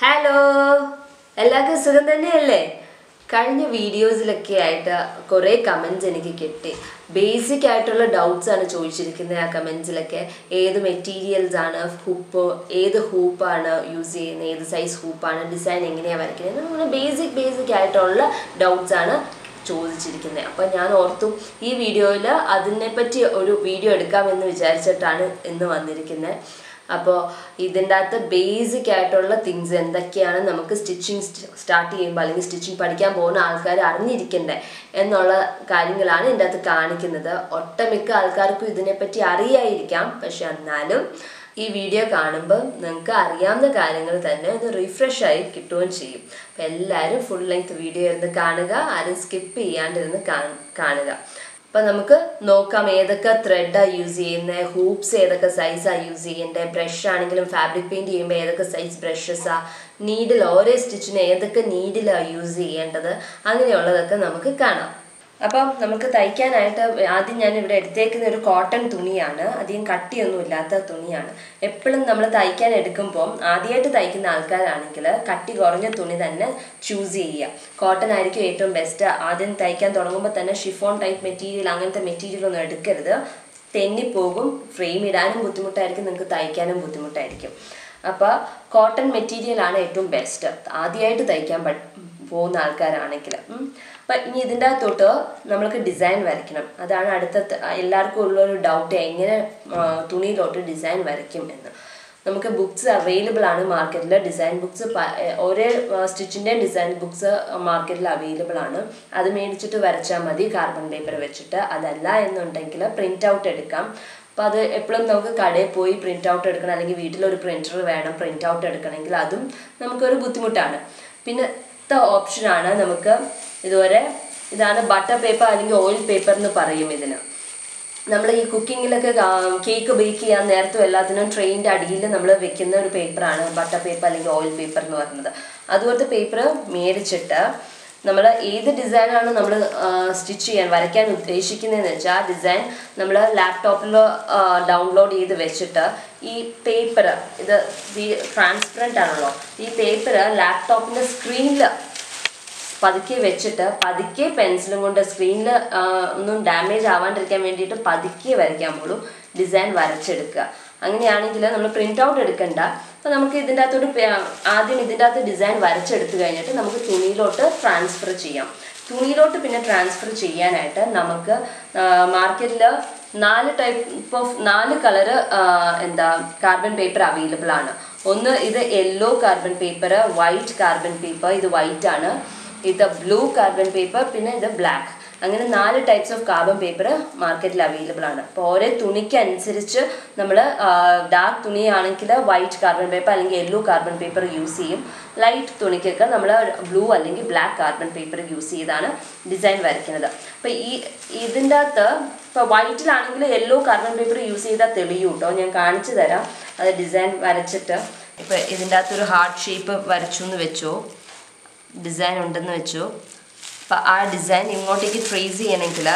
hello എല്ലാവർക്കും സുഖം തന്നെയല്ലേ കഴിഞ്ഞ വീഡിയോസിലൊക്കെ ആയിട്ട് കുറേ കമൻസ് എനിക്ക് കിട്ടി ബേസിക് ആയിട്ടുള്ള ഡൗട്ട്സ് ആണ് ചോദിച്ചിരിക്കുന്നത് ആ കമൻസിലൊക്കെ ഏത് മെറ്റീരിയൽസ് ആണ് ഹൂപ്പ് ഏത് ഹൂപ്പാണ് യൂസ് ചെയ്യുന്നത് ഏത് സൈസ് ഹൂപ്പാണ് ഡിസൈൻ എങ്ങനെയാണ് വരയ്ക്കുന്നത് അങ്ങനെ ബേസിക് ബേസിക് ആയിട്ടുള്ള ഡൗട്ട്സ് ആണ് ചോദിച്ചിരിക്കുന്നത് അപ്പം ഞാൻ ഓർത്തു ഈ വീഡിയോയിൽ അതിനെപ്പറ്റി ഒരു വീഡിയോ എടുക്കാമെന്ന് വിചാരിച്ചിട്ടാണ് ഇന്ന് വന്നിരിക്കുന്നത് അപ്പോൾ ഇതിൻ്റെ അകത്ത് ബേസിക് ആയിട്ടുള്ള തിങ്സ് എന്തൊക്കെയാണ് നമുക്ക് സ്റ്റിച്ചിങ് സ്റ്റാർട്ട് ചെയ്യുമ്പോൾ അല്ലെങ്കിൽ സ്റ്റിച്ചിങ് പഠിക്കാൻ പോകുന്ന ആൾക്കാർ അറിഞ്ഞിരിക്കണ്ടേ എന്നുള്ള കാര്യങ്ങളാണ് ഇതിൻ്റെ അകത്ത് കാണിക്കുന്നത് ഒട്ടമിക്ക ആൾക്കാർക്കും ഇതിനെപ്പറ്റി അറിയായിരിക്കാം പക്ഷെ എന്നാലും ഈ വീഡിയോ കാണുമ്പോൾ നിങ്ങൾക്ക് അറിയാവുന്ന കാര്യങ്ങൾ തന്നെ ഒന്ന് റിഫ്രഷ് ആയി കിട്ടുകയും ചെയ്യും അപ്പം എല്ലാവരും ഫുൾ ലെങ്ത് വീഡിയോ ഇരുന്ന് കാണുക ആരും സ്കിപ്പ് ചെയ്യാണ്ടിരുന്ന് കാണുക അപ്പം നമുക്ക് നോക്കാം ഏതൊക്കെ ത്രെഡാണ് യൂസ് ചെയ്യുന്നത് ഹൂപ്സ് ഏതൊക്കെ സൈസാണ് യൂസ് ചെയ്യേണ്ടത് ബ്രഷ് ആണെങ്കിലും ഫാബ്രിക് പെയിൻറ് ചെയ്യുമ്പോൾ ഏതൊക്കെ സൈസ് ബ്രഷസാണ് നീഡിൽ ഓരോ സ്റ്റിച്ചിന് ഏതൊക്കെ നീഡിലാണ് യൂസ് ചെയ്യേണ്ടത് അങ്ങനെയുള്ളതൊക്കെ നമുക്ക് കാണാം അപ്പം നമുക്ക് തയ്ക്കാനായിട്ട് ആദ്യം ഞാൻ ഇവിടെ എടുത്തേക്കുന്ന ഒരു കോട്ടൺ തുണിയാണ് അധികം കട്ടിയൊന്നും ഇല്ലാത്ത തുണിയാണ് എപ്പോഴും നമ്മൾ തയ്ക്കാൻ എടുക്കുമ്പോൾ ആദ്യമായിട്ട് തയ്ക്കുന്ന ആൾക്കാരാണെങ്കിൽ കട്ടി കുറഞ്ഞ തുണി തന്നെ ചൂസ് ചെയ്യുക കോട്ടൺ ആയിരിക്കും ഏറ്റവും ബെസ്റ്റ് ആദ്യം തയ്ക്കാൻ തുടങ്ങുമ്പോൾ തന്നെ ഷിഫോൺ ടൈപ്പ് മെറ്റീരിയൽ അങ്ങനത്തെ മെറ്റീരിയൽ ഒന്നും എടുക്കരുത് തെന്നിപ്പോകും ഫ്രെയിം ഇടാനും ബുദ്ധിമുട്ടായിരിക്കും നിങ്ങൾക്ക് തയ്ക്കാനും ബുദ്ധിമുട്ടായിരിക്കും അപ്പോൾ കോട്ടൺ മെറ്റീരിയൽ ആണ് ഏറ്റവും ബെസ്റ്റ് ആദ്യമായിട്ട് തയ്ക്കാൻ പോകുന്ന ആൾക്കാരാണെങ്കിൽ അപ്പം ഇനി ഇതിൻ്റെ അകത്തോട്ട് നമ്മൾക്ക് ഡിസൈൻ വരയ്ക്കണം അതാണ് അടുത്ത എല്ലാവർക്കും ഉള്ളൊരു ഡൗട്ട് എങ്ങനെ തുണിയിലോട്ട് ഡിസൈൻ വരയ്ക്കും എന്ന് നമുക്ക് ബുക്സ് അവൈലബിൾ ആണ് മാർക്കറ്റിൽ ഡിസൈൻ ബുക്സ് ഒരേ സ്റ്റിച്ചിൻ്റെ ഡിസൈൻ ബുക്സ് മാർക്കറ്റിൽ അവൈലബിൾ ആണ് അത് മേടിച്ചിട്ട് വരച്ചാൽ മതി കാർബൺ പേപ്പർ വെച്ചിട്ട് അതല്ല എന്നുണ്ടെങ്കിൽ പ്രിൻ്റ് ഔട്ട് എടുക്കാം അപ്പോൾ അത് എപ്പോഴും നമുക്ക് കടയിൽ പോയി പ്രിൻ്റ് ഔട്ട് എടുക്കണം അല്ലെങ്കിൽ വീട്ടിലൊരു പ്രിൻ്റർ വേണം പ്രിൻ്റ് ഔട്ട് എടുക്കണമെങ്കിൽ അതും നമുക്കൊരു ബുദ്ധിമുട്ടാണ് പിന്നെ ഓപ്ഷനാണ് നമുക്ക് ഇതുവരെ ഇതാണ് ബട്ടർ പേപ്പർ അല്ലെങ്കിൽ ഓയിൽ പേപ്പർ എന്ന് പറയും ഇതിന് നമ്മൾ ഈ കുക്കിങ്ങിലൊക്കെ കേക്ക് ബേക്ക് ചെയ്യാൻ നേരത്തും എല്ലാത്തിനും ട്രെയിനിൻ്റെ അടിയിൽ നമ്മൾ വെക്കുന്ന ഒരു പേപ്പറാണ് ബട്ടർ പേപ്പർ അല്ലെങ്കിൽ ഓയിൽ പേപ്പർ എന്ന് പറയുന്നത് അതുപോലത്തെ പേപ്പർ മേടിച്ചിട്ട് നമ്മൾ ഏത് ഡിസൈനാണ് നമ്മൾ സ്റ്റിച്ച് ചെയ്യാൻ വരയ്ക്കാൻ ഉദ്ദേശിക്കുന്നതെന്ന് വെച്ചാൽ ആ ഡിസൈൻ നമ്മൾ ലാപ്ടോപ്പിൽ ഡൗൺലോഡ് ചെയ്ത് വെച്ചിട്ട് ഈ പേപ്പർ ഇത് ട്രാൻസ്പെറൻ്റ് ആണല്ലോ ഈ പേപ്പർ ലാപ്ടോപ്പിൻ്റെ സ്ക്രീനിൽ പതുക്കെ വെച്ചിട്ട് പതുക്കെ പെൻസിലും കൊണ്ട് സ്ക്രീനിൽ ഒന്നും ഡാമേജ് ആവാണ്ടിരിക്കാൻ വേണ്ടിയിട്ട് പതുക്കെ വരയ്ക്കാൻ പോലും ഡിസൈൻ വരച്ചെടുക്കുക അങ്ങനെയാണെങ്കിൽ നമ്മൾ പ്രിൻ്റ് ഔട്ട് എടുക്കണ്ട അപ്പോൾ നമുക്ക് ഇതിൻ്റെ അകത്തോട്ട് ആദ്യം ഇതിൻ്റെ അകത്ത് ഡിസൈൻ വരച്ചെടുത്ത് കഴിഞ്ഞിട്ട് നമുക്ക് തുണിയിലോട്ട് ട്രാൻസ്ഫർ ചെയ്യാം തുണിയിലോട്ട് പിന്നെ ട്രാൻസ്ഫർ ചെയ്യാനായിട്ട് നമുക്ക് മാർക്കറ്റിൽ നാല് ടൈപ്പ് ഓഫ് നാല് കളറ് എന്താ കാർബൺ പേപ്പർ അവൈലബിൾ ആണ് ഒന്ന് ഇത് yellow carbon paper white carbon paper ഇത് വൈറ്റ് ആണ് ഇത് ബ്ലൂ കാർബൺ പേപ്പർ പിന്നെ ഇത് ബ്ലാക്ക് അങ്ങനെ നാല് ടൈപ്സ് ഓഫ് കാർബൺ പേപ്പർ മാർക്കറ്റിൽ അവൈലബിൾ ആണ് അപ്പോൾ ഓരോ തുണിക്ക് അനുസരിച്ച് നമ്മൾ ഡാർക്ക് തുണിയാണെങ്കിൽ വൈറ്റ് കാർബൺ പേപ്പർ അല്ലെങ്കിൽ യെല്ലോ കാർബൺ പേപ്പർ യൂസ് ചെയ്യും ലൈറ്റ് തുണിക്കൊക്കെ നമ്മൾ ബ്ലൂ അല്ലെങ്കിൽ ബ്ലാക്ക് കാർബൺ പേപ്പർ യൂസ് ചെയ്താണ് ഡിസൈൻ വരയ്ക്കുന്നത് അപ്പോൾ ഈ ഇതിൻ്റെ അകത്ത് ഇപ്പോൾ വൈറ്റിലാണെങ്കിൽ യെല്ലോ കാർബൺ പേപ്പർ യൂസ് ചെയ്താൽ തെളിയും കേട്ടോ ഞാൻ കാണിച്ചു തരാം അത് ഡിസൈൻ വരച്ചിട്ട് ഇപ്പോൾ ഇതിൻ്റെ അകത്തൊരു ഹാർട്ട് ഷേപ്പ് വരച്ചു എന്ന് വെച്ചോ ഡിസൈൻ ഉണ്ടെന്ന് വെച്ചു അപ്പം ആ ഡിസൈൻ ഇങ്ങോട്ടേക്ക് ട്രേസ് ചെയ്യണമെങ്കിൽ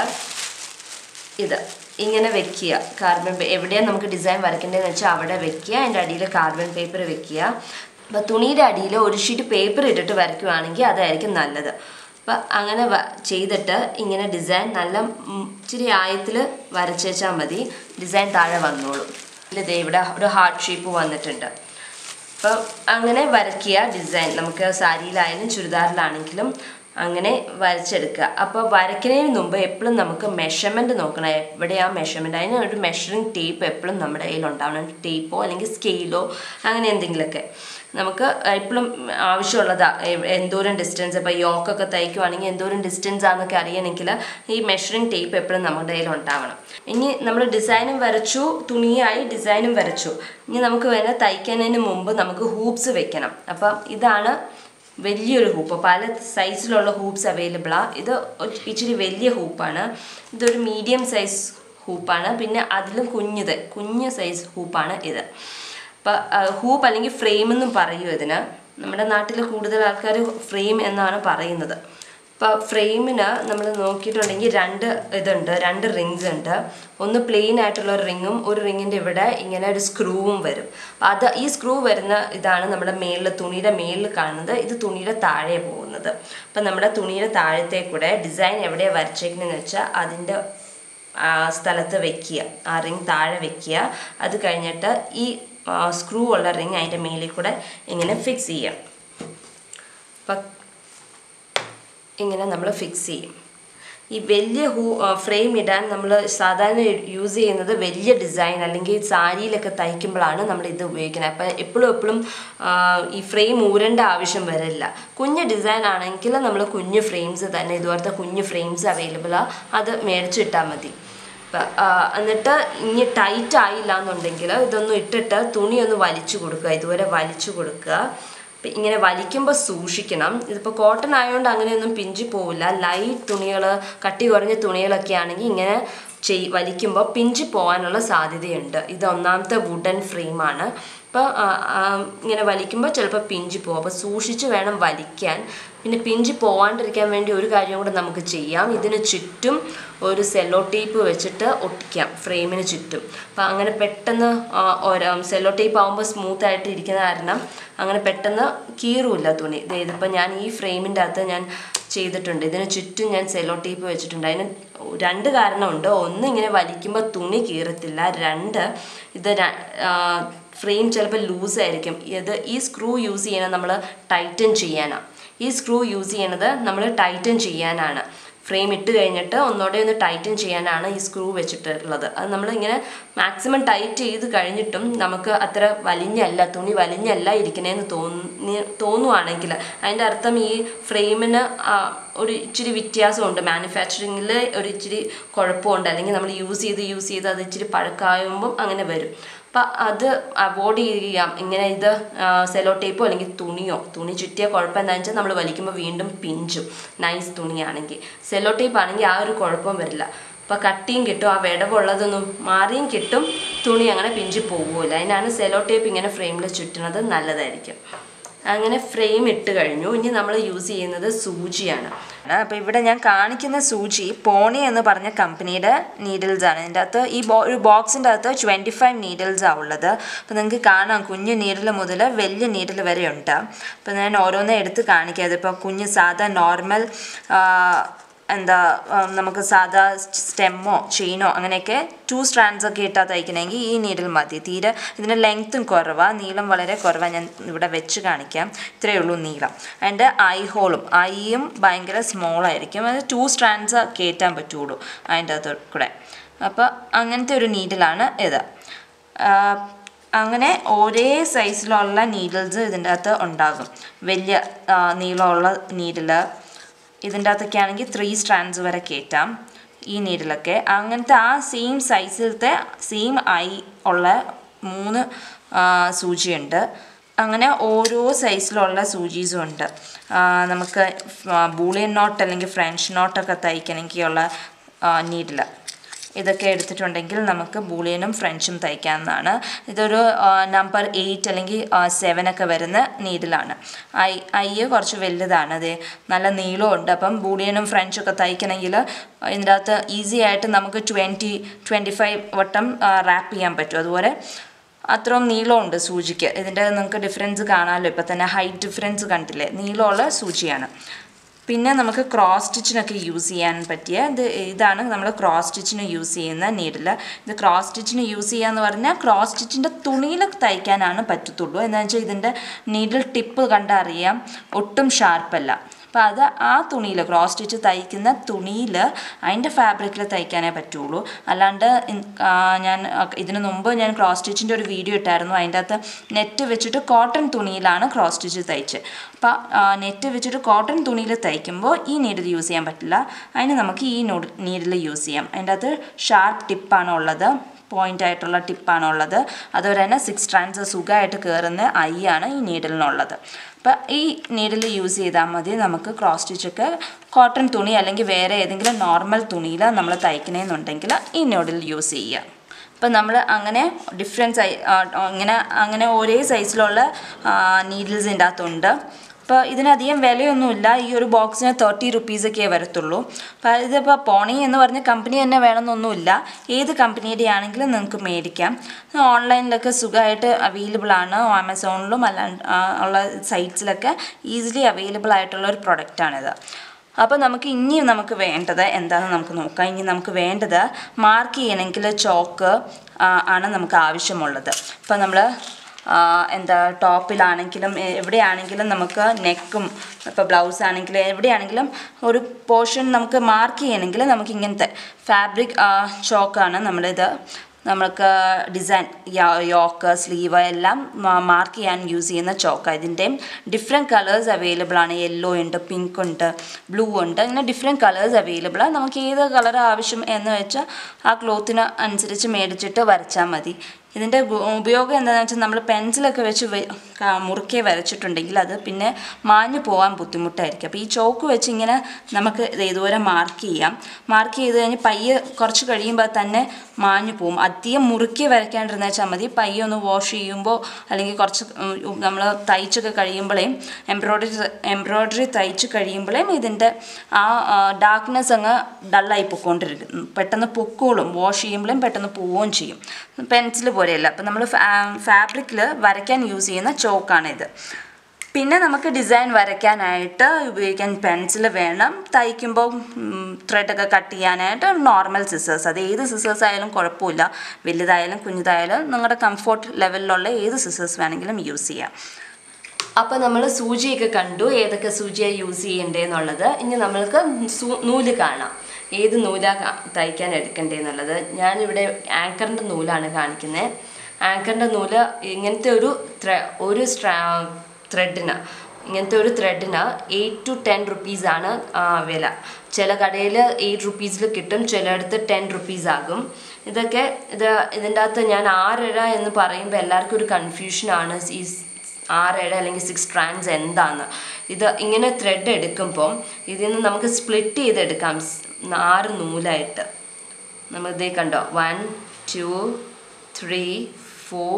ഇത് ഇങ്ങനെ വെക്കുക കാർബൺ എവിടെയാണ് നമുക്ക് ഡിസൈൻ വരയ്ക്കേണ്ടതെന്ന് വെച്ചാൽ അവിടെ വെക്കുക അതിൻ്റെ അടിയിൽ കാർബൺ പേപ്പർ വെക്കുക അപ്പോൾ തുണിയുടെ അടിയിൽ ഒരു ഷീറ്റ് പേപ്പർ ഇട്ടിട്ട് വരയ്ക്കുവാണെങ്കിൽ അതായിരിക്കും നല്ലത് അപ്പം അങ്ങനെ ചെയ്തിട്ട് ഇങ്ങനെ ഡിസൈൻ നല്ല ഇച്ചിരി ആയത്തിൽ വരച്ചേച്ചാൽ മതി ഡിസൈൻ താഴെ വന്നോളും ഇത് ഇവിടെ ഒരു ഹാർട്ട് ഷേപ്പ് വന്നിട്ടുണ്ട് അപ്പം അങ്ങനെ വരയ്ക്കുക ഡിസൈൻ നമുക്ക് സാരിയിലായാലും ചുരിദാറിലാണെങ്കിലും അങ്ങനെ വരച്ചെടുക്കുക അപ്പോൾ വരയ്ക്കുന്നതിന് മുമ്പ് എപ്പോഴും നമുക്ക് മെഷർമെൻറ്റ് നോക്കണം എവിടെയാണ് മെഷർമെൻറ്റ് അതിന് ഒരു മെഷറിങ് ടേപ്പ് എപ്പോഴും നമ്മുടെ കയ്യിൽ ഉണ്ടാവണം ടേപ്പോ അല്ലെങ്കിൽ സ്കെയിലോ അങ്ങനെ എന്തെങ്കിലുമൊക്കെ നമുക്ക് എപ്പോഴും ആവശ്യമുള്ളതാ എന്തോരം ഡിസ്റ്റൻസ് ഇപ്പോൾ യോക്കൊക്കെ തയ്ക്കുവാണെങ്കിൽ എന്തോരം ഡിസ്റ്റൻസ് ആണെന്നൊക്കെ അറിയണമെങ്കിൽ ഈ മെഷറിങ് ടേപ്പ് എപ്പോഴും നമ്മുടെ കയ്യിൽ ഉണ്ടാവണം ഇനി നമ്മൾ ഡിസൈനും വരച്ചു തുണിയായി ഡിസൈനും വരച്ചു ഇനി നമുക്ക് വേണേൽ തയ്ക്കുന്നതിന് മുമ്പ് നമുക്ക് ഹൂപ്സ് വെക്കണം അപ്പം ഇതാണ് വലിയൊരു ഹൂപ്പ് പല സൈസിലുള്ള ഹൂപ്സ് അവൈലബിളാണ് ഇത് ഇച്ചിരി വലിയ ഹൂപ്പാണ് ഇതൊരു മീഡിയം സൈസ് ഹൂപ്പാണ് പിന്നെ അതിലും കുഞ്ഞത് കുഞ്ഞ് സൈസ് ഹൂപ്പാണ് ഇത് അപ്പോൾ ഹൂപ്പ് അല്ലെങ്കിൽ ഫ്രെയിം എന്നും പറയും ഇതിന് നമ്മുടെ നാട്ടിൽ കൂടുതൽ ആൾക്കാർ ഫ്രെയിം എന്നാണ് പറയുന്നത് അപ്പോൾ ഫ്രെയിമിന് നമ്മൾ നോക്കിയിട്ടുണ്ടെങ്കിൽ രണ്ട് ഇതുണ്ട് രണ്ട് റിങ്സ് ഉണ്ട് ഒന്ന് പ്ലെയിൻ ആയിട്ടുള്ള ഒരു റിങ്ങും ഒരു റിങ്ങിൻ്റെ ഇവിടെ ഇങ്ങനെ ഒരു സ്ക്രൂവും വരും അപ്പം അത് ഈ സ്ക്രൂ വരുന്ന ഇതാണ് നമ്മുടെ മേളിൽ തുണിയുടെ മേളിൽ കാണുന്നത് ഇത് തുണിയുടെ താഴെ പോകുന്നത് അപ്പം നമ്മുടെ തുണിയുടെ താഴത്തെ കൂടെ ഡിസൈൻ എവിടെയാണ് വരച്ചേക്കുന്നതെന്ന് വെച്ചാൽ അതിൻ്റെ ആ സ്ഥലത്ത് വെക്കുക ആ റിങ് താഴെ വെക്കുക അത് കഴിഞ്ഞിട്ട് ഈ സ്ക്രൂ ഉള്ള റിങ് അതിൻ്റെ മേലിൽ കൂടെ ഇങ്ങനെ ഫിക്സ് ചെയ്യാം അപ്പം ഇങ്ങനെ നമ്മൾ ഫിക്സ് ചെയ്യും ഈ വലിയ ഹൂ ഫ്രെയിം ഇടാൻ നമ്മൾ സാധാരണ യൂസ് ചെയ്യുന്നത് വലിയ ഡിസൈൻ അല്ലെങ്കിൽ സാരിയിലൊക്കെ തയ്ക്കുമ്പോഴാണ് നമ്മൾ ഇത് ഉപയോഗിക്കുന്നത് അപ്പം എപ്പോഴും എപ്പോഴും ഈ ഫ്രെയിം ഊരേണ്ട ആവശ്യം വരില്ല കുഞ്ഞ് ഡിസൈൻ ആണെങ്കിൽ നമ്മൾ കുഞ്ഞ് ഫ്രെയിംസ് തന്നെ ഇതുപോലത്തെ കുഞ്ഞ് ഫ്രെയിംസ് അവൈലബിളാണ് അത് മേടിച്ചിട്ടാൽ മതി ഇപ്പം എന്നിട്ട് ഇനി ടൈറ്റ് ആയില്ല എന്നുണ്ടെങ്കിൽ ഇതൊന്നും ഇട്ടിട്ട് തുണി ഒന്ന് വലിച്ചു കൊടുക്കുക ഇതുവരെ വലിച്ചു കൊടുക്കുക അപ്പം ഇങ്ങനെ വലിക്കുമ്പോൾ സൂക്ഷിക്കണം ഇതിപ്പോൾ കോട്ടൺ ആയതുകൊണ്ട് അങ്ങനെയൊന്നും പിഞ്ചി പോവില്ല ലൈറ്റ് തുണികൾ കട്ടി കുറഞ്ഞ തുണികളൊക്കെ ആണെങ്കിൽ ഇങ്ങനെ ചെയ് വലിക്കുമ്പോൾ പിഞ്ചി പോകാനുള്ള സാധ്യതയുണ്ട് ഇത് ഒന്നാമത്തെ വുഡൻ ഫ്രെയിമാണ് അപ്പോൾ ഇങ്ങനെ വലിക്കുമ്പോൾ ചിലപ്പോൾ പിഞ്ചി പോകും അപ്പോൾ സൂക്ഷിച്ച് വേണം വലിക്കാൻ പിന്നെ പിഞ്ചി പോവാണ്ടിരിക്കാൻ വേണ്ടി ഒരു കാര്യം കൂടെ നമുക്ക് ചെയ്യാം ഇതിന് ചുറ്റും ഒരു സെല്ലോ ടേപ്പ് വെച്ചിട്ട് ഒട്ടിക്കാം ഫ്രെയിമിന് ചുറ്റും അപ്പോൾ അങ്ങനെ പെട്ടെന്ന് സെല്ലോ ടേപ്പ് ആകുമ്പോൾ സ്മൂത്ത് ആയിട്ട് ഇരിക്കുന്ന കാരണം അങ്ങനെ പെട്ടെന്ന് കീറുമില്ല തുണി ഇതിപ്പോൾ ഞാൻ ഈ ഫ്രെയിമിൻ്റെ അകത്ത് ഞാൻ ചെയ്തിട്ടുണ്ട് ഇതിന് ചുറ്റും ഞാൻ സെല്ലോ ടേപ്പ് വെച്ചിട്ടുണ്ട് അതിന് രണ്ട് കാരണമുണ്ട് ഒന്ന് ഇങ്ങനെ വലിക്കുമ്പോൾ തുണി കീറത്തില്ല രണ്ട് ഇത് ഫ്രെയിം ചിലപ്പോൾ ലൂസ് ആയിരിക്കും ഇത് ഈ സ്ക്രൂ യൂസ് ചെയ്യണത് നമ്മൾ ടൈറ്റൻ ചെയ്യാനാണ് ഈ സ്ക്രൂ യൂസ് ചെയ്യണത് നമ്മൾ ടൈറ്റൻ ചെയ്യാനാണ് ഫ്രെയിം ഇട്ട് കഴിഞ്ഞിട്ട് ഒന്നുകൂടെ ഒന്ന് ടൈറ്റൻ ചെയ്യാനാണ് ഈ സ്ക്രൂ വെച്ചിട്ടുള്ളത് അത് നമ്മൾ ഇങ്ങനെ മാക്സിമം ടൈറ്റ് ചെയ്ത് കഴിഞ്ഞിട്ടും നമുക്ക് അത്ര വലിഞ്ഞല്ല തുണി വലിഞ്ഞല്ല ഇരിക്കണേന്ന് തോന്നി തോന്നുവാണെങ്കിൽ അതിൻ്റെ അർത്ഥം ഈ ഫ്രെയിമിന് ഒരു ഇച്ചിരി വ്യത്യാസമുണ്ട് മാനുഫാക്ചറിങ്ങിൽ ഒരു ഇച്ചിരി കുഴപ്പമുണ്ട് അല്ലെങ്കിൽ നമ്മൾ യൂസ് ചെയ്ത് യൂസ് ചെയ്ത് അത് ഇച്ചിരി പഴക്കമാകുമ്പം അങ്ങനെ വരും അപ്പം അത് അവോയ്ഡ് ചെയ്യാം ഇങ്ങനെ ഇത് സെലോ ടേപ്പോ അല്ലെങ്കിൽ തുണിയോ തുണി ചുറ്റിയ കുഴപ്പം എന്താണെന്ന് വെച്ചാൽ നമ്മൾ വലിക്കുമ്പോൾ വീണ്ടും പിഞ്ചും നൈസ് തുണിയാണെങ്കിൽ സെലോ ടേപ്പ് ആണെങ്കിൽ ആ ഒരു കുഴപ്പം വരില്ല അപ്പോൾ കട്ടിയും കിട്ടും ആ വിടവുള്ളതൊന്നും മാറിയും കിട്ടും തുണി അങ്ങനെ പിഞ്ചി പോകില്ല അതിനാണ് സെലോ ടേപ്പ് ഇങ്ങനെ ഫ്രെയിമിൽ ചുറ്റുന്നത് നല്ലതായിരിക്കും അങ്ങനെ ഫ്രെയിം ഇട്ട് കഴിഞ്ഞു ഇനി നമ്മൾ യൂസ് ചെയ്യുന്നത് സൂചിയാണ് അപ്പോൾ ഇവിടെ ഞാൻ കാണിക്കുന്ന സൂചി പോണി എന്ന് പറഞ്ഞ കമ്പനിയുടെ നീഡിൽസ് ആണ് ഇതിൻ്റെ അകത്ത് ഈ ബോ ഒരു ബോക്സിൻ്റെ അകത്ത് ട്വൻറ്റി ഫൈവ് നീഡിൽസ് ആണ് ഉള്ളത് അപ്പോൾ നിങ്ങൾക്ക് കാണാം കുഞ്ഞു നീഡിൽ മുതൽ വലിയ നീഡിൽ വരെ ഉണ്ട് അപ്പോൾ ഞാൻ ഓരോന്നേ എടുത്ത് കാണിക്കാം അതിപ്പോൾ കുഞ്ഞ് സാധാ നോർമൽ എന്താ നമുക്ക് സാധാ സ്റ്റെമ്മോ ചെയിനോ അങ്ങനെയൊക്കെ ടു സ്ട്രാൻഡ്സ് ഒക്കെ ഇട്ടാൽ തയ്ക്കണമെങ്കിൽ ഈ നീഡിൽ മതി തീരെ ഇതിൻ്റെ ലെങ്ത്തും കുറവാണ് നീളം വളരെ കുറവാണ് ഞാൻ ഇവിടെ വെച്ച് കാണിക്കാം ഇത്രയേ ഉള്ളൂ നീളം അതിൻ്റെ ഐ ഹോളും ഐയും ഭയങ്കര സ്മോൾ ആയിരിക്കും അത് ടു സ്ട്രാൻഡ്സ് കയറ്റാൻ പറ്റുള്ളൂ അതിൻ്റെ അകത്ത് കൂടെ അപ്പോൾ അങ്ങനത്തെ ഒരു നീഡിലാണ് ഇത് അങ്ങനെ ഒരേ സൈസിലുള്ള നീഡിൽസ് ഇതിൻ്റെ അകത്ത് ഉണ്ടാകും വലിയ നീളമുള്ള നീഡിൽ ഇതിൻ്റെ അകത്തൊക്കെ ആണെങ്കിൽ ത്രീ സ്ട്രാൻഡ്സ് വരെ കയറ്റാം ഈ നീഡിലൊക്കെ അങ്ങനത്തെ ആ സെയിം സൈസിലത്തെ സെയിം ഐ ഉള്ള മൂന്ന് സൂചിയുണ്ട് അങ്ങനെ ഓരോ സൈസിലുള്ള സൂചീസും ഉണ്ട് നമുക്ക് ബൂളിയൻ നോട്ട് അല്ലെങ്കിൽ ഫ്രഞ്ച് നോട്ടൊക്കെ തയ്ക്കണമെങ്കിൽ ഉള്ള നീഡിൽ ഇതൊക്കെ എടുത്തിട്ടുണ്ടെങ്കിൽ നമുക്ക് ബൂളിയനും ഫ്രഞ്ചും തയ്ക്കാവുന്നതാണ് ഇതൊരു നമ്പർ എയ്റ്റ് അല്ലെങ്കിൽ സെവൻ ഒക്കെ വരുന്ന നീഡിലാണ് ഐ ഐ കുറച്ച് വലുതാണ് അത് നല്ല നീളമുണ്ട് അപ്പം ബൂളിയനും ഫ്രഞ്ചും ഒക്കെ തയ്ക്കണമെങ്കിൽ ഇതിൻ്റെ അകത്ത് ഈസി ആയിട്ട് നമുക്ക് ട്വൻറ്റി ട്വൻറ്റി ഫൈവ് വട്ടം റാപ്പ് ചെയ്യാൻ പറ്റും അതുപോലെ അത്രയും നീളമുണ്ട് സൂചിക്ക് ഇതിൻ്റെ നിങ്ങൾക്ക് ഡിഫറൻസ് കാണാമല്ലോ ഇപ്പം തന്നെ ഹൈറ്റ് ഡിഫറൻസ് കണ്ടില്ലേ നീളമുള്ള സൂചിയാണ് പിന്നെ നമുക്ക് ക്രോസ് സ്റ്റിച്ചിനൊക്കെ യൂസ് ചെയ്യാൻ പറ്റിയ ഇത് ഇതാണ് നമ്മൾ ക്രോസ് സ്റ്റിച്ചിന് യൂസ് ചെയ്യുന്ന നീഡിൽ ഇത് ക്രോസ് സ്റ്റിച്ചിന് യൂസ് ചെയ്യുക എന്ന് പറഞ്ഞാൽ ക്രോസ് സ്റ്റിച്ചിൻ്റെ തുണിയിൽ തയ്ക്കാനാണ് പറ്റത്തുള്ളൂ എന്താണെന്ന് വെച്ചാൽ ഇതിൻ്റെ നീഡിൽ ടിപ്പ് കണ്ടറിയാം ഒട്ടും ഷാർപ്പല്ല അപ്പോൾ അത് ആ തുണിയിൽ ക്രോസ് സ്റ്റിച്ച് തയ്ക്കുന്ന തുണിയിൽ അതിൻ്റെ ഫാബ്രിക്കിൽ തയ്ക്കാനേ പറ്റുള്ളൂ അല്ലാണ്ട് ഞാൻ ഇതിനു മുമ്പ് ഞാൻ ക്രോസ് സ്റ്റിച്ചിൻ്റെ ഒരു വീഡിയോ ഇട്ടായിരുന്നു അതിൻ്റെ അകത്ത് നെറ്റ് വെച്ചിട്ട് കോട്ടൺ തുണിയിലാണ് ക്രോസ് സ്റ്റിച്ച് തയ്ച്ച് അപ്പോൾ നെറ്റ് വെച്ചിട്ട് കോട്ടൺ തുണിയിൽ തയ്ക്കുമ്പോൾ ഈ നീഡിൽ യൂസ് ചെയ്യാൻ പറ്റില്ല അതിന് നമുക്ക് ഈ നീഡിൽ യൂസ് ചെയ്യാം അതിൻ്റെ അകത്ത് ഷാർപ്പ് ടിപ്പാണ് ഉള്ളത് പോയിൻ്റ് ആയിട്ടുള്ള ടിപ്പാണ് ഉള്ളത് അതുപോലെ തന്നെ സിക്സ് സ്ട്രാൻഡ്സ് സുഖമായിട്ട് കയറുന്ന ഐ ആണ് ഈ നീഡിലിനുള്ളത് അപ്പോൾ ഈ നീഡിൽ യൂസ് ചെയ്താൽ മതി നമുക്ക് ക്രോസ് സ്റ്റിച്ചൊക്കെ കോട്ടൺ തുണി അല്ലെങ്കിൽ വേറെ ഏതെങ്കിലും നോർമൽ തുണിയിൽ നമ്മൾ തയ്ക്കണമെന്നുണ്ടെങ്കിൽ ഈ നീഡിൽ യൂസ് ചെയ്യുക അപ്പം നമ്മൾ അങ്ങനെ ഡിഫറെൻറ്റ് സൈ ഇങ്ങനെ അങ്ങനെ ഒരേ സൈസിലുള്ള നീഡിൽസ് ഇതിൻ്റെ അകത്തുണ്ട് അപ്പോൾ ഇതിനധികം വിലയൊന്നുമില്ല ഈ ഒരു ബോക്സിന് തേർട്ടി റുപ്പീസൊക്കെ വരത്തുള്ളൂ അപ്പോൾ ഇതിപ്പോൾ പോണി എന്ന് പറഞ്ഞ കമ്പനി തന്നെ വേണമെന്നൊന്നുമില്ല ഏത് കമ്പനിയുടെ ആണെങ്കിലും നിങ്ങൾക്ക് മേടിക്കാം ഓൺലൈനിലൊക്കെ സുഖമായിട്ട് അവൈലബിൾ ആണ് ആമസോണിലും അല്ല ആ, ഉള്ള സൈറ്റ്സിലൊക്കെ ഈസിലി അവൈലബിൾ ആയിട്ടുള്ള ഒരു പ്രൊഡക്റ്റാണിത് അപ്പോൾ നമുക്ക് ഇനി നമുക്ക് വേണ്ടത് എന്താണെന്ന് നമുക്ക് നോക്കാം ഇനി നമുക്ക് വേണ്ടത് മാർക്ക് ചെയ്യണമെങ്കിൽ ചോക്ക് ആണ് നമുക്ക് ആവശ്യമുള്ളത് അപ്പോൾ നമ്മൾ എന്താ ടോപ്പിലാണെങ്കിലും എ- എവിടെയാണെങ്കിലും നമുക്ക് നെക്കും ഇപ്പോൾ ബ്ലൗസ് ആണെങ്കിലും എവിടെയാണെങ്കിലും ഒരു പോർഷൻ നമുക്ക് മാർക്ക് ചെയ്യണമെങ്കിൽ നമുക്ക് ഇങ്ങനത്തെ ഫാബ്രിക് ചോക്കാണ് നമ്മളിത് നമുക്ക് ഡിസൈൻ യോക്ക് സ്ലീവ് എല്ലാം മാർക്ക് ചെയ്യാൻ യൂസ് ചെയ്യുന്ന ചോക്ക ഇതിൻ്റെയും ഡിഫറെൻറ്റ് കളേഴ്സ് അവൈലബിൾ ആണ് യെല്ലോ ഉണ്ട് പിങ്ക് ഉണ്ട് ബ്ലൂ ഉണ്ട് ഇങ്ങനെ ഡിഫറെൻറ്റ് കളേഴ്സ് അവൈലബിൾ ആണ് നമുക്ക് ഏത് കളർ ആവശ്യം എന്ന് വെച്ചാൽ ആ ക്ലോത്തിന് അനുസരിച്ച് മേടിച്ചിട്ട് വരച്ചാൽ മതി ഇതിൻ്റെ ഗു- ഉപയോഗം എന്താണെന്ന് വെച്ചാൽ നമ്മൾ പെൻസിലൊക്കെ വെച്ച് വെ- ക- മുറുക്കെ വരച്ചിട്ടുണ്ടെങ്കിൽ അത് പിന്നെ മാഞ്ഞു പോകാൻ ബുദ്ധിമുട്ടായിരിക്കും അപ്പോൾ ഈ ചോക്ക് വെച്ച് ഇങ്ങനെ നമുക്ക് ഇത് ഇതുപോലെ മാർക്ക് ചെയ്യാം മാർക്ക് ചെയ്ത് കഴിഞ്ഞ് പയ്യെ കുറച്ച് കഴിയുമ്പോൾ തന്നെ മാഞ്ഞു പോകും അധികം മുറുക്കി വരയ്ക്കാണ്ടിരുന്ന വെച്ചാൽ മതി പയ്യെ ഒന്ന് വാഷ് ചെയ്യുമ്പോൾ അല്ലെങ്കിൽ കുറച്ച് നമ്മൾ തയ്ച്ചൊക്കെ കഴിയുമ്പോഴേ എംബ്രോയ്ഡറി എംബ്രോയ്ഡറി തയ്ച്ച് കഴിയുമ്പോഴേ ഇതിൻ്റെ ആ ഡാർക്ക്നെസ് അങ്ങ് ഡള്ളായി പൊക്കോണ്ടിരിക്കും പെട്ടെന്ന് പൊക്കോളും വാഷ് ചെയ്യുമ്പോഴും പെട്ടെന്ന് പോവുകയും ചെയ്യും പെൻസിൽ പോലെയല്ല അപ്പം നമ്മൾ ഫാബ്രിക്കിൽ വരയ്ക്കാൻ യൂസ് ചെയ്യുന്ന ചോക്കാണിത് പിന്നെ നമുക്ക് ഡിസൈൻ വരയ്ക്കാനായിട്ട് ഉപയോഗിക്കാൻ പെൻസിൽ വേണം തയ്ക്കുമ്പോൾ ത്രെഡൊക്കെ കട്ട് ചെയ്യാനായിട്ട് നോർമൽ സിസേഴ്സ് അത് ഏത് സിസേഴ്സ് ആയാലും കുഴപ്പമില്ല വലുതായാലും കുഞ്ഞതായാലും നിങ്ങളുടെ കംഫോർട്ട് ലെവലിലുള്ള ഏത് സിസേഴ്സ് വേണമെങ്കിലും യൂസ് ചെയ്യാം അപ്പോൾ നമ്മൾ സൂചിയൊക്കെ കണ്ടു ഏതൊക്കെ സൂചിയാണ് യൂസ് ചെയ്യേണ്ടതെന്നുള്ളത് ഇനി നമ്മൾക്ക് സൂ- നൂല് കാണാം ഏത് നൂലാ കാ- തയ്ക്കാൻ എടുക്കേണ്ടതെന്നുള്ളത് ഞാനിവിടെ ആങ്കറിൻ്റെ നൂലാണ് കാണിക്കുന്നത് ആങ്കറിൻ്റെ നൂല് ഇങ്ങനത്തെ ഒരു ത്രെ ഒരു സ്ട്രാ ത്രെഡിന് ഇങ്ങനത്തെ ഒരു ത്രെഡിന് എയ്റ്റ് ടു ടെൻ റുപ്പീസാണ് വില ചില കടയിൽ എയ്റ്റ് റുപ്പീസിൽ കിട്ടും ചിലയിടത്ത് ടെൻ റുപ്പീസ് ആകും ഇതൊക്കെ ഇത് ഇതിൻ്റെ അകത്ത് ഞാൻ ആറര എന്ന് പറയുമ്പോൾ എല്ലാവർക്കും ഒരു കൺഫ്യൂഷനാണ് ഈ ആറേഴ് അല്ലെങ്കിൽ സിക്സ് സ്ട്രാൻഡ്സ് എന്താന്ന് ഇത് ഇങ്ങനെ ത്രെഡ് എടുക്കുമ്പം ഇതിൽ നിന്ന് നമുക്ക് സ്പ്ലിറ്റ് ചെയ്തെടുക്കാം സ് ആറ് നൂലായിട്ട് നമ്മൾ ഇതേ കണ്ടോ one two three four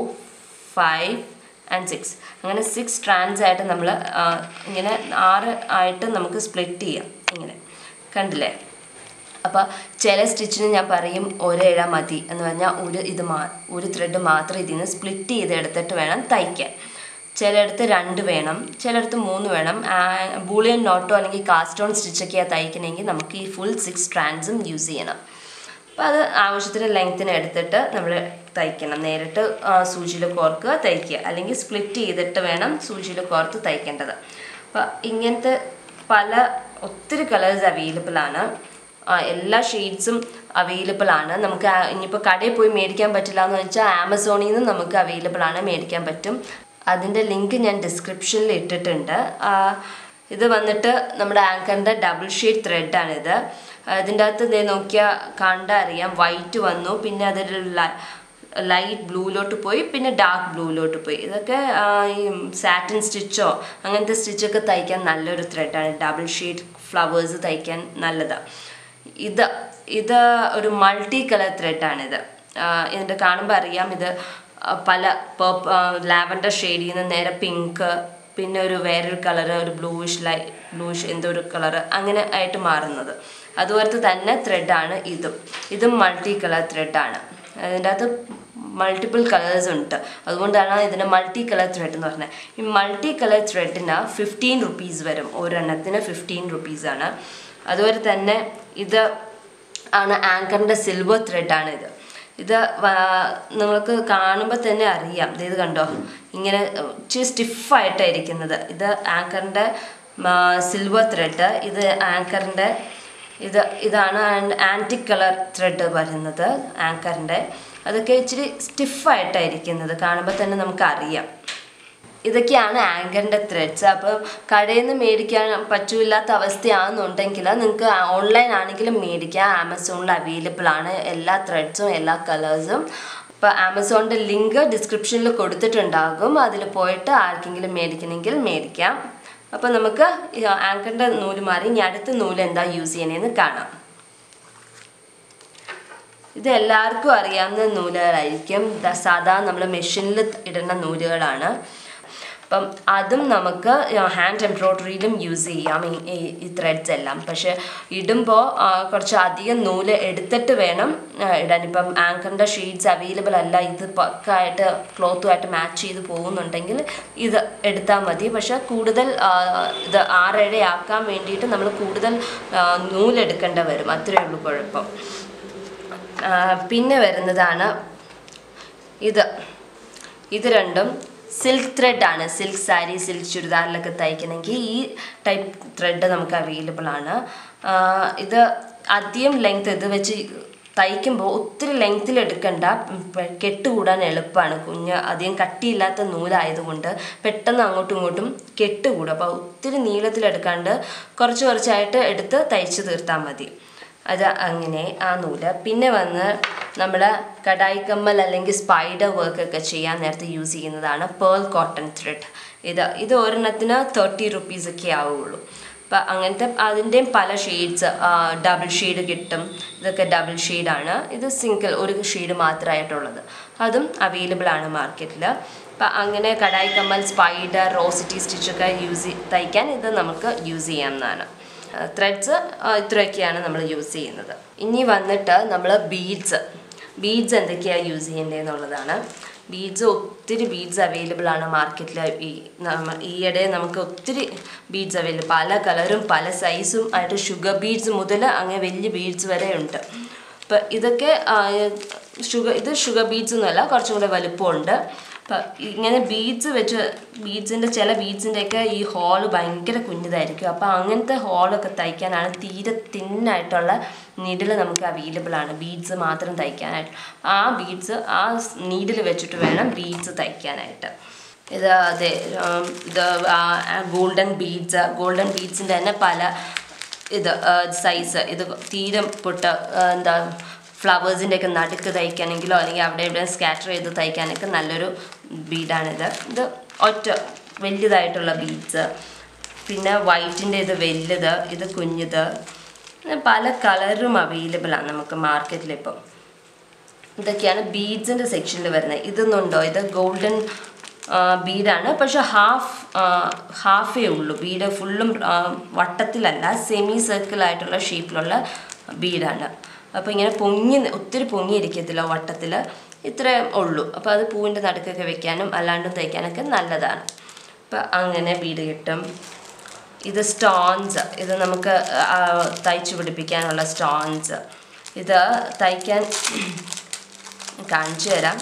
five and six അങ്ങനെ സിക്സ് സ്ട്രാൻഡ്സ് ആയിട്ട് നമ്മൾ ഇങ്ങനെ ആറ് ആയിട്ട് നമുക്ക് സ്പ്ലിറ്റ് ചെയ്യാം ഇങ്ങനെ കണ്ടില്ലേ അപ്പോൾ ചില സ്റ്റിച്ചിന് ഞാൻ പറയും ഒരേഴ മതി എന്ന് പറഞ്ഞാൽ ഒരു ഇത് മാ ഒരു ത്രെഡ് മാത്രം ഇതിൽ നിന്ന് സ്പ്ലിറ്റ് ചെയ്ത് എടുത്തിട്ട് വേണം തയ്ക്കാൻ ചിലയിടത്ത് രണ്ട് വേണം ചിലയിടത്ത് മൂന്ന് വേണം ബൂളിയൻ നോട്ടോ അല്ലെങ്കിൽ കാസ്റ്റോൺ സ്റ്റിച്ചൊക്കെയാണ് തയ്ക്കണമെങ്കിൽ നമുക്ക് ഈ ഫുൾ സിക്സ് സ്ട്രാൻഡ്സും യൂസ് ചെയ്യണം അപ്പോൾ അത് ആവശ്യത്തിന് ലെങ്ത്തിന് എടുത്തിട്ട് നമ്മൾ തയ്ക്കണം നേരിട്ട് സൂചിയിൽ കോർക്കുക തയ്ക്കുക അല്ലെങ്കിൽ സ്പ്ലിറ്റ് ചെയ്തിട്ട് വേണം സൂചിയിൽ കോർത്ത് തയ്ക്കേണ്ടത് അപ്പോൾ ഇങ്ങനത്തെ പല ഒത്തിരി കളേഴ്സ് അവൈലബിൾ ആണ് ആ, എല്ലാ ഷെയ്ഡ്സും അവൈലബിൾ ആണ് നമുക്ക് ആ- ഇനിയിപ്പോൾ കടയിൽ പോയി മേടിക്കാൻ പറ്റില്ല എന്ന് വെച്ചാൽ ആമസോണിൽ നിന്ന് നമുക്ക് അവൈലബിൾ ആണ് മേടിക്കാൻ പറ്റും അതിൻ്റെ ലിങ്ക് ഞാൻ ഡിസ്ക്രിപ്ഷനിൽ ഇട്ടിട്ടുണ്ട് ആ, ഇത് വന്നിട്ട് നമ്മുടെ ആങ്കറിൻ്റെ ഡബിൾ ഷെയ്ഡ് ത്രെഡാണിത് ഇതിൻ്റെ അകത്ത് ദേ നോക്കിയാൽ കണ്ടാൽ അറിയാം വൈറ്റ് വന്നു പിന്നെ അതൊരു ലൈറ്റ് ബ്ലൂയിലോട്ട് പോയി പിന്നെ ഡാർക്ക് ബ്ലൂയിലോട്ട് പോയി ഇതൊക്കെ ആ, ഈ സാറ്റിൻ സ്റ്റിച്ചോ അങ്ങനത്തെ സ്റ്റിച്ചൊക്കെ തയ്ക്കാൻ നല്ലൊരു ത്രെഡാണ് ഡബിൾ ഷെയ്ഡ് ഫ്ലവേഴ്സ് തയ്ക്കാൻ നല്ലതാണ് ഇത് ഇത് ഒരു മൾട്ടി കളർ ത്രെഡാണിത് ഇതിൻ്റെ കാണുമ്പോൾ അറിയാം ഇത് ആ, പല പേർപ്പ് ലാവൻഡർ ഷെയ്ഡിൽ നിന്ന് നേരെ പിങ്ക് പിന്നെ ഒരു വേറൊരു കളർ ഒരു ബ്ലൂയിഷ് ലൈ ബ്ലൂയിഷ് എന്തോ ഒരു കളർ അങ്ങനെ ആയിട്ട് മാറുന്നത് അതുപോലത്തെ തന്നെ ത്രെഡാണ് ഇതും ഇതും മൾട്ടി കളർ ത്രെഡാണ് അതിൻ്റെ അകത്ത് മൾട്ടിപ്പിൾ കളേഴ്സ് ഉണ്ട് അതുകൊണ്ടാണ് ഇതിന് മൾട്ടി കളർ ത്രെഡ് എന്ന് പറഞ്ഞത് ഈ മൾട്ടി കളർ ത്രെഡിന് ഫിഫ്റ്റീൻ റുപ്പീസ് വരും ഒരെണ്ണത്തിന് ഫിഫ്റ്റീൻ റുപ്പീസാണ് അതുപോലെ തന്നെ ഇത് ആണ് ആങ്കറിൻ്റെ സിൽവർ ത്രെഡാണ് ഇത് ഇത് നിങ്ങൾക്ക് കാണുമ്പോൾ തന്നെ അറിയാം ദേ ഇത് കണ്ടോ ഇങ്ങനെ ഇച്ചിരി സ്റ്റിഫായിട്ടായിരിക്കുന്നത് ഇത് ആങ്കറിൻ്റെ സിൽവർ ത്രെഡ് ഇത് ആങ്കറിൻ്റെ ഇത് ഇതാണ് ആൻറ്റിക് കളർ ത്രെഡ് വരുന്നത് ആങ്കറിൻ്റെ അതൊക്കെ ഇച്ചിരി സ്റ്റിഫായിട്ടായിരിക്കുന്നത് കാണുമ്പോൾ തന്നെ നമുക്ക് അറിയാം ഇതൊക്കെയാണ് ആങ്കറിൻ്റെ ത്രെഡ്സ് അപ്പോൾ കടയിൽ നിന്ന് മേടിക്കാൻ പറ്റൂല്ലാത്ത അവസ്ഥയാണെന്നുണ്ടെങ്കിൽ നിങ്ങൾക്ക് ഓൺലൈൻ ആണെങ്കിലും മേടിക്കാം ആമസോണിൽ അവൈലബിൾ ആണ് എല്ലാ ത്രെഡ്സും എല്ലാ കളേഴ്സും അപ്പോൾ ആമസോണിൻ്റെ ലിങ്ക് ഡിസ്ക്രിപ്ഷനിൽ കൊടുത്തിട്ടുണ്ടാകും അതിൽ പോയിട്ട് ആർക്കെങ്കിലും മേടിക്കണമെങ്കിൽ മേടിക്കാം അപ്പോൾ നമുക്ക് ഈ ആങ്കറിൻ്റെ നൂല് മാറി ഇനി അടുത്ത നൂല് എന്താ യൂസ് ചെയ്യണേന്ന് കാണാം ഇത് എല്ലാവർക്കും അറിയാവുന്ന നൂലുകളായിരിക്കും ദ- സാധാ നമ്മൾ മെഷീനിൽ ഇടുന്ന നൂലുകളാണ് അപ്പം അതും നമുക്ക് ഹാൻഡ് എംബ്രോയ്ഡറിയിലും യൂസ് ചെയ്യാം ഈ- ഈ ഈ ത്രെഡ്സ് എല്ലാം പക്ഷെ ഇടുമ്പോൾ കുറച്ച് അധികം നൂല് എടുത്തിട്ട് വേണം ആ, ഇടാൻ ഇപ്പം ആങ്കറിൻ്റെ ഷീറ്റ്സ് അവൈലബിൾ അല്ല ഇത് പക്കായിട്ട് ക്ലോത്തുമായിട്ട് മാച്ച് ചെയ്ത് പോകുന്നുണ്ടെങ്കിൽ ഇത് എടുത്താൽ മതി പക്ഷെ കൂടുതൽ ആ, ഇത് ആറേഴ ആക്കാൻ വേണ്ടിയിട്ട് നമ്മൾ കൂടുതൽ ആ, നൂലെടുക്കേണ്ട വരും അത്രയേ ഉള്ളൂ കുഴപ്പം ആ, പിന്നെ വരുന്നതാണ് ഇത് ഇത് രണ്ടും സിൽക്ക് ത്രെഡ് ആണ് സിൽക്ക് സാരി സിൽക്ക് ചുരിദാറിലൊക്കെ തയ്ക്കണമെങ്കിൽ ഈ ടൈപ്പ് ത്രെഡ് നമുക്ക് അവൈലബിൾ ആണ് ആ, ഇത് അധികം ലെങ്ത് ഇത് വെച്ച് തയ്ക്കുമ്പോൾ ഒത്തിരി ലെങ്ത്തിൽ എടുക്കണ്ട ഉം, പെ- കെട്ടുകൂടാൻ എളുപ്പമാണ് കുഞ്ഞ് അധികം കട്ടിയില്ലാത്ത നൂലായതുകൊണ്ട് പെട്ടെന്ന് അങ്ങോട്ടും ഇങ്ങോട്ടും കെട്ടുകൂടും അപ്പോൾ ഒത്തിരി നീളത്തിലെടുക്കാണ്ട് കുറച്ച് കുറച്ചായിട്ട് എടുത്ത് തയ്ച്ച് തീർത്താൽ മതി അത് അങ്ങനെ ആ നൂല് പിന്നെ വന്ന് നമ്മൾ കടായിക്കമ്മൽ അല്ലെങ്കിൽ സ്പൈഡർ വർക്ക് ഒക്കെ ചെയ്യാൻ നേരത്തെ യൂസ് ചെയ്യുന്നതാണ് പേൾ കോട്ടൺ ത്രെഡ് ഇത് ഇത് ഒരെണ്ണത്തിന് തേർട്ടി റുപ്പീസ് ഒക്കെ ആവുള്ളൂ അപ്പം അങ്ങനത്തെ അതിൻ്റെയും പല ഷെയ്ഡ്സ് ഡബിൾ ഷെയ്ഡ് കിട്ടും ഇതൊക്കെ ഡബിൾ ഷെയ്ഡാണ് ഇത് സിംഗിൾ ഒരു ഷെയ്ഡ് മാത്രമായിട്ടുള്ളത് അതും അവൈലബിൾ ആണ് മാർക്കറ്റിൽ അപ്പം അങ്ങനെ കടായി കമ്മൽ സ്പൈഡർ റോസിറ്റി സ്റ്റിച്ചൊക്കെ യൂസ് തയ്ക്കാൻ ഇത് നമുക്ക് യൂസ് ചെയ്യാവുന്നതാണ് ത്രെഡ്സ് ഇത്രയൊക്കെയാണ് നമ്മൾ യൂസ് ചെയ്യുന്നത് ഇനി വന്നിട്ട് നമ്മൾ ബീഡ്സ് ബീഡ്സ് എന്തൊക്കെയാണ് യൂസ് ചെയ്യേണ്ടതെന്നുള്ളതാണ് ബീഡ്സ് ഒത്തിരി ബീഡ്സ് അവൈലബിൾ ആണ് മാർക്കറ്റിൽ ഈ നമ്മ ഈയിടെ നമുക്ക് ഒത്തിരി ബീഡ്സ് അവൈലബിൾ പല കളറും പല സൈസും ആയിട്ട് ഷുഗർ ബീഡ്സ് മുതൽ അങ്ങനെ വലിയ ബീഡ്സ് വരെ ഉണ്ട് അപ്പം ഇതൊക്കെ ഷുഗർ ഇത് ഷുഗർ ബീഡ്സ് ഒന്നുമല്ല കുറച്ചും കൂടെ വലുപ്പമുണ്ട് അപ്പം ഇങ്ങനെ ബീഡ്സ് വെച്ച് ബീഡ്സിൻ്റെ ചില ബീഡ്സിൻ്റെയൊക്കെ ഈ ഹോൾ ഭയങ്കര കുഞ്ഞതായിരിക്കും അപ്പോൾ അങ്ങനത്തെ ഹോളൊക്കെ തയ്ക്കാനാണ് തീരെ തിന്നായിട്ടുള്ള നീഡിൽ നമുക്ക് അവൈലബിൾ ആണ് ബീഡ്സ് മാത്രം തയ്ക്കാനായിട്ട് ആ ബീഡ്സ് ആ നീഡിൽ വെച്ചിട്ട് വേണം ബീഡ്സ് തയ്ക്കാനായിട്ട് ഇത് അതെ ഉം, ഇത് ഗോൾഡൻ ബീഡ്സ് ഗോൾഡൻ ബീഡ്സിൻ്റെ തന്നെ പല ഇത് സൈസ് ഇത് തീരെ പൊട്ട ആ, എന്താ ഫ്ലവേഴ്സിൻ്റെ ഒക്കെ നടുക്ക് തയ്ക്കാനെങ്കിലോ അല്ലെങ്കിൽ അവിടെ ഇവിടെ സ്കാറ്റർ ചെയ്ത് തയ്ക്കാനൊക്കെ നല്ലൊരു ബീഡാണിത് ഇത് ഒറ്റ വലിയതായിട്ടുള്ള ബീഡ്സ് പിന്നെ വൈറ്റിൻ്റെ ഇത് വലുത് ഇത് കുഞ്ഞത് പിന്നെ പല കളറും അവൈലബിൾ ആണ് നമുക്ക് മാർക്കറ്റിൽ ഇപ്പം ഇതൊക്കെയാണ് ബീഡ്സിൻ്റെ സെക്ഷനിൽ വരുന്നത് ഇതൊന്നുണ്ടോ ഇത് ഗോൾഡൻ ബീഡാണ് പക്ഷെ ഹാഫ് ഹാഫേ ഉള്ളൂ ബീഡ് ഫുള്ളും വട്ടത്തിലല്ല സെമി സർക്കിൾ ആയിട്ടുള്ള ഷേപ്പിലുള്ള ബീഡാണ് അപ്പോൾ ഇങ്ങനെ പൊങ്ങി ഒത്തിരി പൊങ്ങിയിരിക്കത്തില്ല വട്ടത്തിൽ ഇത്രേ ഉള്ളൂ അപ്പോൾ അത് പൂവിൻ്റെ നടുക്കൊക്കെ വെക്കാനും അല്ലാണ്ടും തയ്ക്കാനൊക്കെ നല്ലതാണ് അപ്പോൾ അങ്ങനെ ബീഡ് കിട്ടും ഇത് സ്റ്റോൺസ് ഇത് നമുക്ക് ആ, തയ്ച്ചു പിടിപ്പിക്കാനുള്ള സ്റ്റോൺസ് ഇത് തയ്ക്കാൻ കാണിച്ചു തരാം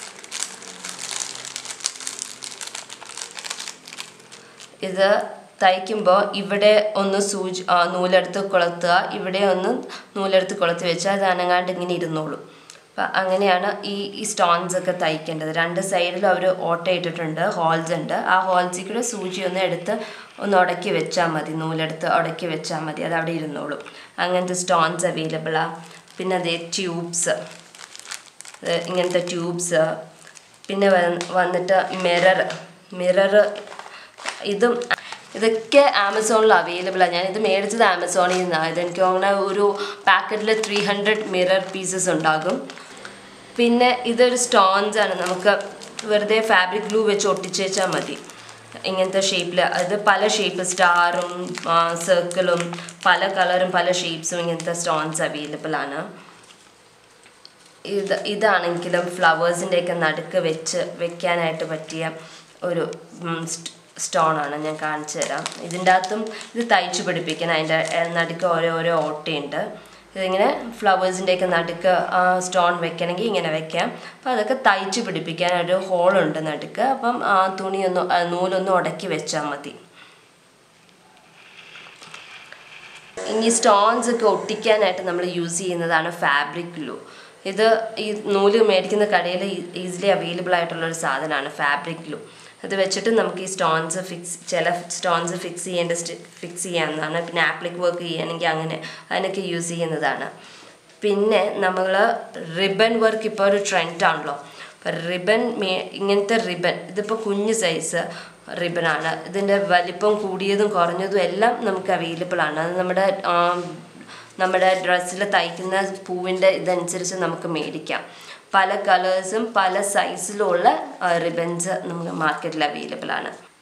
ഇത് തയ്ക്കുമ്പോൾ ഇവിടെ ഒന്ന് സൂചി ആ, നൂലെടുത്ത് കൊളുത്തുക ഇവിടെ ഒന്ന് നൂലെടുത്ത് കൊളുത്തി വെച്ചാൽ അത് അനങ്ങാണ്ട് ഇങ്ങനെ ഇരുന്നോളും അപ്പം അങ്ങനെയാണ് ഈ ഈ സ്റ്റോൺസ് ഒക്കെ തയ്ക്കേണ്ടത് രണ്ട് സൈഡിലും അവർ ഓട്ട ഇട്ടിട്ടുണ്ട് ഹോൾസ് ഉണ്ട് ആ ഹോൾസിൽ കൂടെ സൂചി ഒന്ന് എടുത്ത് ഒന്ന് ഉടക്കി വെച്ചാൽ മതി നൂലെടുത്ത് ഉടക്കി വെച്ചാൽ മതി അത് അവിടെ ഇരുന്നോളും അങ്ങനത്തെ സ്റ്റോൺസ് അവൈലബിളാണ് പിന്നെ അതേ ട്യൂബ്സ് ഇങ്ങനത്തെ ട്യൂബ്സ് പിന്നെ വന്ന് വന്നിട്ട് മിറർ മിറർ ഇതും ഇതൊക്കെ ആമസോണിൽ അവൈലബിൾ ആണ് ഞാനിത് മേടിച്ചത് ആമസോണിൽ നിന്നാണ് ഇത് എനിക്ക് തോന്നുന്ന ഒരു പാക്കറ്റിൽ ത്രീ ഹൺഡ്രഡ് മിറർ പീസസ് ഉണ്ടാകും പിന്നെ ഇതൊരു സ്റ്റോൺസ് ആണ് നമുക്ക് വെറുതെ ഫാബ്രിക് ഗ്ലൂ വെച്ച് ഒട്ടിച്ച് വെച്ചാൽ മതി ഇങ്ങനത്തെ ഷേപ്പിൽ അത് പല ഷേപ്പ് സ്റ്റാറും സർക്കിളും പല കളറും പല ഷേപ്സും ഇങ്ങനത്തെ സ്റ്റോൺസ് അവൈലബിൾ ആണ് ഇത് ഇതാണെങ്കിലും ഫ്ലവേഴ്സിൻ്റെയൊക്കെ നടുക്ക് വെച്ച് വെക്കാനായിട്ട് പറ്റിയ ഒരു സ്റ്റോൺ ആണ് ഞാൻ കാണിച്ചു തരാം ഇതിൻ്റെ അകത്തും ഇത് തയ്ച്ചു പിടിപ്പിക്കണം അതിൻ്റെ ഏഹ്, നടുക്ക് ഓരോ ഓരോ ഓട്ടയുണ്ട് ഇതിങ്ങനെ ഫ്ലവേഴ്സിൻ്റെയൊക്കെ നടുക്ക് സ്റ്റോൺ വെക്കണമെങ്കിൽ ഇങ്ങനെ വെക്കാം അപ്പോൾ അതൊക്കെ തയ്ച്ചു പിടിപ്പിക്കാൻ ഒരു ഹോളുണ്ട് നടുക്ക് അപ്പം ആ തുണിയൊന്ന് ആ നൂലൊന്ന് ഉടക്കി വെച്ചാൽ മതി ഇനി സ്റ്റോൺസ് ഒക്കെ ഒട്ടിക്കാനായിട്ട് നമ്മൾ യൂസ് ചെയ്യുന്നതാണ് ഫാബ്രിക് ഗ്ലൂ ഇത് ഈ നൂല് മേടിക്കുന്ന കടയിൽ ഈസിലി അവൈലബിൾ ആയിട്ടുള്ള ഒരു സാധനമാണ് ഫാബ്രിക് ഗ്ലൂ അത് വെച്ചിട്ട് നമുക്ക് ഈ സ്റ്റോൺസ് ഫിക്സ് ചില സ്റ്റോൺസ് ഫിക്സ് ചെയ്യേണ്ട ഫിക്സ് ചെയ്യാവുന്നതാണ് പിന്നെ ആപ്ലിക് വർക്ക് ചെയ്യണമെങ്കിൽ അങ്ങനെ അതിനൊക്കെ യൂസ് ചെയ്യുന്നതാണ് പിന്നെ നമ്മൾ റിബൺ വർക്ക് ഇപ്പോൾ ഒരു ട്രെൻഡാണല്ലോ അപ്പം റിബൺ മേ ഇങ്ങനത്തെ റിബൺ ഇതിപ്പോൾ കുഞ്ഞ് സൈസ് റിബണാണ് ഇതിൻ്റെ വലിപ്പം കൂടിയതും കുറഞ്ഞതും എല്ലാം നമുക്ക് അവൈലബിൾ ആണ് അത് നമ്മുടെ ആം, നമ്മുടെ ഡ്രസ്സിൽ തയ്ക്കുന്ന പൂവിൻ്റെ ഇതനുസരിച്ച് നമുക്ക് മേടിക്കാം പല കളേഴ്സും പല സൈസിലുള്ള റിബൺസ് നമുക്ക് മാർക്കറ്റിൽ അവൈലബിൾ ആണ്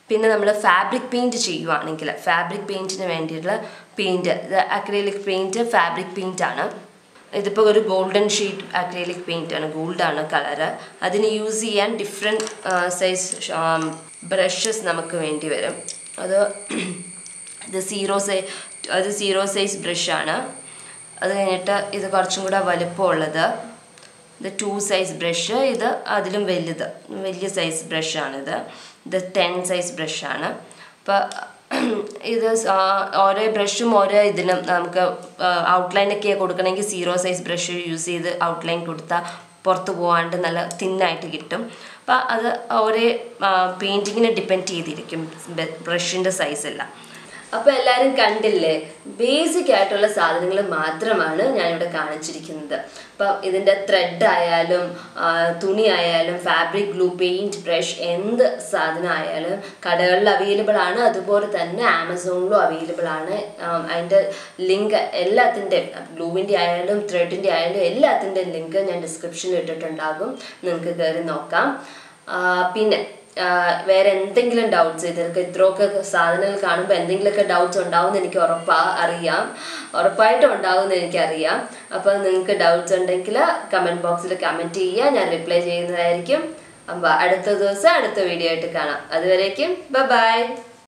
പിന്നെ നമ്മൾ ഫാബ്രിക് പെയിൻറ്റ് ചെയ്യുവാണെങ്കിൽ ഫാബ്രിക് പെയിൻറ്റിന് വേണ്ടിയിട്ടുള്ള പെയിൻറ്റ് ഇത് അക്രൈലിക് പെയിൻറ്റ് ഫാബ്രിക് പെയിൻ്റ് ആണ് ഇതിപ്പോൾ ഒരു ഗോൾഡൻ ഷീറ്റ് അക്രൈലിക് പെയിൻ്റ് ആണ് ഗോൾഡാണ് കളറ് അതിന് യൂസ് ചെയ്യാൻ ഡിഫറെൻറ്റ് സൈസ് ബ്രഷസ് നമുക്ക് വേണ്ടി വരും അത് ഇത് സീറോ സൈ അത് സീറോ സൈസ് ബ്രഷാണ് അത് കഴിഞ്ഞിട്ട് ഇത് കുറച്ചും കൂടെ വലുപ്പമുള്ളത് ഇത് ടു സൈസ് ബ്രഷ് ഇത് അതിലും വലുത് വലിയ സൈസ് ബ്രഷാണിത് ഇത് ടെൻ സൈസ് ബ്രഷാണ് അപ്പോൾ ഇത് സ- ആ, ഓരോ ബ്രഷും ഓരോ ഇതിനും നമുക്ക് ഔട്ട്ലൈനൊക്കെ കൊടുക്കണമെങ്കിൽ സീറോ സൈസ് ബ്രഷ് യൂസ് ചെയ്ത് ഔട്ട്ലൈൻ കൊടുത്താൽ പുറത്ത് പോകാണ്ട് നല്ല തിന്നായിട്ട് കിട്ടും അപ്പോൾ അത് ഓരോ പെയിൻറ്റിങ്ങിനെ ഡിപ്പെൻഡ് ചെയ്തിരിക്കും ബ്രഷിൻ്റെ സൈസ് എല്ലാം അപ്പോൾ എല്ലാവരും കണ്ടില്ലേ ബേസിക് ആയിട്ടുള്ള സാധനങ്ങൾ മാത്രമാണ് ഞാനിവിടെ കാണിച്ചിരിക്കുന്നത് അപ്പം ഇതിൻ്റെ ത്രെഡ് ആയാലും ആ, തുണി ആയാലും ഫാബ്രിക് ഗ്ലൂ പെയിൻറ്റ് ബ്രഷ് എന്ത് സാധനം ആയാലും കടകളിൽ അവൈലബിൾ ആണ് അതുപോലെ തന്നെ ആമസോണിലും അവൈലബിൾ ആണ് ആം, അതിൻ്റെ ലിങ്ക് എല്ലാത്തിൻ്റെയും ഗ്ലൂവിൻ്റെ ആയാലും ത്രെഡിൻ്റെ ആയാലും എല്ലാത്തിൻ്റെ ലിങ്ക് ഞാൻ ഡിസ്ക്രിപ്ഷനിൽ ഇട്ടിട്ടുണ്ടാകും നിങ്ങൾക്ക് കയറി നോക്കാം ആ, പിന്നെ ആ, വേറെ എന്തെങ്കിലും ഡൗട്ട്സ് ഇതിനൊക്കെ ഇത്രയൊക്കെ സാധനങ്ങൾ കാണുമ്പോൾ എന്തെങ്കിലുമൊക്കെ ഡൗട്ട്സ് ഉണ്ടാവുമെന്ന് എനിക്ക് ഉറപ്പാ അറിയാം ഉറപ്പായിട്ടും ഉണ്ടാവുമെന്ന് എനിക്കറിയാം അപ്പോൾ നിങ്ങൾക്ക് ഡൗട്ട്സ് ഉണ്ടെങ്കിൽ കമൻറ്റ് ബോക്സിൽ കമൻറ്റ് ചെയ്യുക ഞാൻ റിപ്ലൈ ചെയ്യുന്നതായിരിക്കും അപ്പോൾ അടുത്ത ദിവസം അടുത്ത വീഡിയോ ആയിട്ട് കാണാം അതുവരേക്കും ബൈ